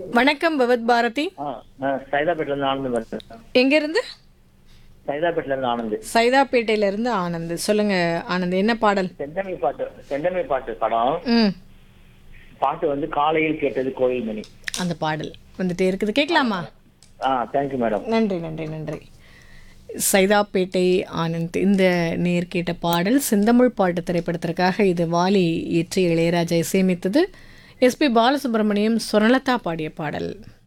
வணக்கம் பவத் பாரதி ஆ ஆ, சைதாப்பேட்டில இருந்து ஆனந்த் பேசுறேன் எங்க இருந்து சைதாப்பேட்டில இருந்து ஆனந்த் சைதாப்பேட்டையில இருந்து ஆனந்த் சொல்லுங்க ஆனந்த் என்ன பாடல் செந்தமிழ் பாட்டு செந்தமிழ் பாட்டு படம் ம் பாட்டு வந்து காலையில் கேட்டது கோயில் மணி அந்த பாடல் வந்துட்டே இருக்குது கேட்கலாமா ஆ தேங்க்யூ மேடம் நன்றி நன்றி நன்றி சைதாப்பேட்டை ஆனந்த் இந்த நேர் கேட்ட பாடல் செந்தமிழ் பாட்டு திரைப்படத்திற்காக இது வாலி இயற்றி இளையராஜா இசையமைத்தது எஸ்பி பாலசுப்ரமணியம் சுரலதா பாடிய பாடல்